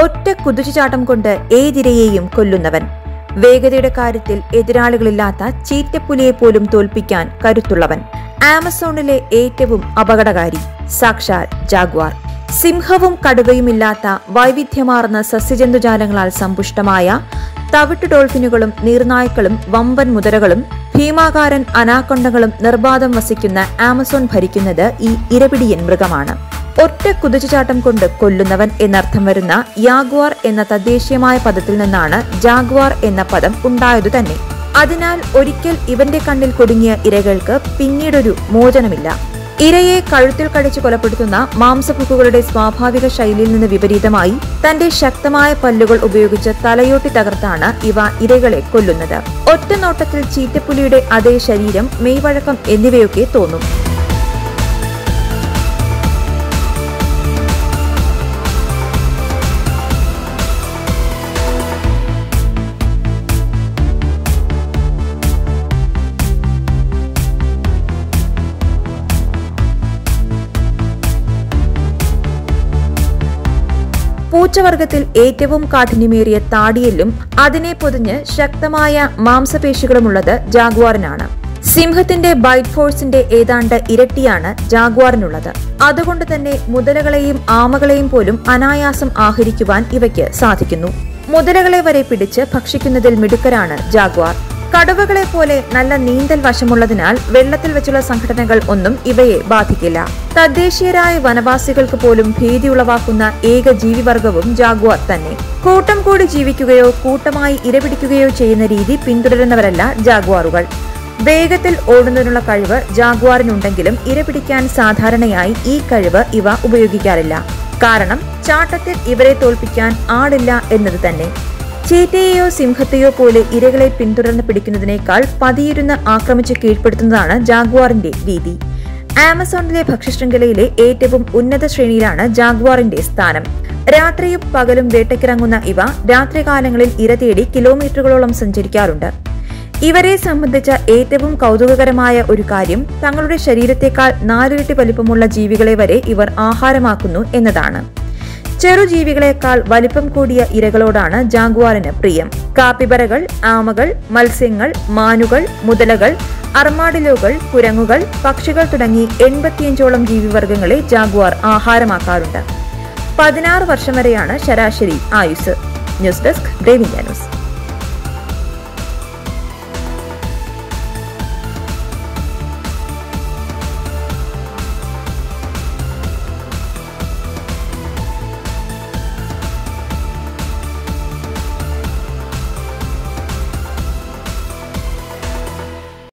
ഒറ്റ കുതിച്ചുചാട്ടം കൊണ്ട് ഏതിരയെയും കൊല്ലുന്നവൻ വേഗതയുടെ കാര്യത്തിൽ എതിരാളികളില്ലാത്ത ചീറ്റപ്പുലിയെ പോലും തോൽപ്പിക്കാൻ കരുത്തുള്ളവൻ ആമസോണിലെ ഏറ്റവും അപകടകാരി സാക്ഷാൽ ജാഗ്വാർ സിംഹവും കടുവയുമില്ലാത്ത വൈവിധ്യമാർന്ന സസ്യജന്തുജാലങ്ങളാൽ സമ്പുഷ്ടമായ തവിട്ട് ഡോൾഫിനുകളും നീർനായ്ക്കളും വമ്പൻ മുതലകളും ഭീമാകാരൻ അനാക്കൊണ്ടകളും നിർബാധം വസിക്കുന്ന ആമസോൺ ഭരിക്കുന്നത് ഈ ഇരപിടിയൻ മൃഗമാണ് ഒറ്റ കുതിച്ചുചാട്ടം കൊണ്ട് കൊല്ലുന്നവൻ എന്നർത്ഥം വരുന്ന യാഗ്വാർ എന്ന തദ്ദേശീയമായ പദത്തിൽ നിന്നാണ് ജാഗ്വാർ എന്ന പദം ഉണ്ടായതു തന്നെ അതിനാൽ ഒരിക്കൽ ഇവന്റെ കണ്ണിൽ കുടുങ്ങിയ ഇരകൾക്ക് പിന്നീടൊരു മോചനമില്ല ഇരയെ കഴുത്തിൽ കടിച്ച് കൊലപ്പെടുത്തുന്ന മാംസഭുക്കുകളുടെ സ്വാഭാവിക ശൈലിയിൽ നിന്ന് വിപരീതമായി തന്റെ ശക്തമായ പല്ലുകൾ ഉപയോഗിച്ച് തലയോട്ടി തകർത്താണ് ഇവ ഇരകളെ കൊല്ലുന്നത് ഒറ്റ നോട്ടത്തിൽ ചീറ്റപ്പുലിയുടെ അതേ ശരീരം മെയ്വഴക്കം എന്നിവയൊക്കെ തോന്നും പൂച്ചവർഗത്തിൽ ഏറ്റവും കാഠിന്യമേറിയ താടിയല്ലും അതിനെ പൊതിഞ്ഞ് ശക്തമായ മാംസപേശികളുമുള്ളത് ജാഗ്വാറിനാണ് സിംഹത്തിന്റെ ബൈറ്റ് ഫോഴ്സിന്റെ ഏതാണ്ട് ഇരട്ടിയാണ് ജാഗ്വാറിനുള്ളത് അതുകൊണ്ട് തന്നെ മുതലകളെയും ആമകളെയും പോലും അനായാസം ആഹരിക്കുവാൻ ഇവയ്ക്ക് സാധിക്കുന്നു മുതലകളെ വരെ പിടിച്ച് ഭക്ഷിക്കുന്നതിൽ മിടുക്കരാണ് ജാഗ്വാർ കടുവകളെ പോലെ നല്ല നീന്തൽ വശമുള്ളതിനാൽ വെള്ളത്തിൽ വെച്ചുള്ള സംഘടനകൾ ഒന്നും ഇവയെ ബാധിക്കില്ല തദ്ദേശീയരായ വനവാസികൾക്ക് പോലും ഭീതി ഉളവാക്കുന്ന ഏക ജീവിവർഗവും ജാഗ്വാർ തന്നെ കൂട്ടം കൂടി ജീവിക്കുകയോ കൂട്ടമായി ഇരപിടിക്കുകയോ ചെയ്യുന്ന രീതി പിന്തുടരുന്നവരല്ല ജാഗ്വാറുകൾ വേഗത്തിൽ ഓടുന്നതിനുള്ള കഴിവ് ജാഗ്വാറിനുണ്ടെങ്കിലും ഇരപിടിക്കാൻ സാധാരണയായി ഈ കഴിവ് ഇവ ഉപയോഗിക്കാറില്ല കാരണം ചാട്ടത്തിൽ ഇവരെ തോൽപ്പിക്കാൻ ആളില്ല എന്നത് തന്നെ ചീറ്റയെയോ സിംഹത്തെയോ പോലെ ഇരകളെ പിന്തുടർന്ന് പിടിക്കുന്നതിനേക്കാൾ പതിയിരുന്ന് ആക്രമിച്ച് കീഴ്പ്പെടുത്തുന്നതാണ് ജാഗ്വാറിന്റെ രീതി ആമസോണിലെ ഭക്ഷ്യശൃംഖലയിലെ ഏറ്റവും ഉന്നത ശ്രേണിയിലാണ് ജാഗ്വാറിന്റെ സ്ഥാനം രാത്രിയും പകലും വേട്ടയ്ക്കിറങ്ങുന്ന ഇവ രാത്രികാലങ്ങളിൽ ഇര തേടി കിലോമീറ്ററുകളോളം സഞ്ചരിക്കാറുണ്ട് ഇവരെ സംബന്ധിച്ച ഏറ്റവും കൗതുകകരമായ ഒരു കാര്യം തങ്ങളുടെ ശരീരത്തെക്കാൾ നാലിരട്ടി വലിപ്പമുള്ള ജീവികളെ വരെ ഇവർ ആഹാരമാക്കുന്നു എന്നതാണ് ചെറുജീവികളെക്കാൾ വലിപ്പം കൂടിയ ഇരകളോടാണ് ജാഗ്വാറിന് പ്രിയം കാപ്പിബറകൾ ആമകൾ മത്സ്യങ്ങൾ മാനുകൾ മുതലകൾ അർമാഡിലോകൾ കുരങ്ങുകൾ പക്ഷികൾ തുടങ്ങി എൺപത്തിയഞ്ചോളം ജീവിവർഗങ്ങളെ ജാഗ്വാർ ആഹാരമാക്കാറുണ്ട് പതിനാറ് വർഷം വരെയാണ് ശരാശരി ആയുസ് ന്യൂസ് ഡെസ്ക് ബ്രേവിംഗ് ന്യൂസ്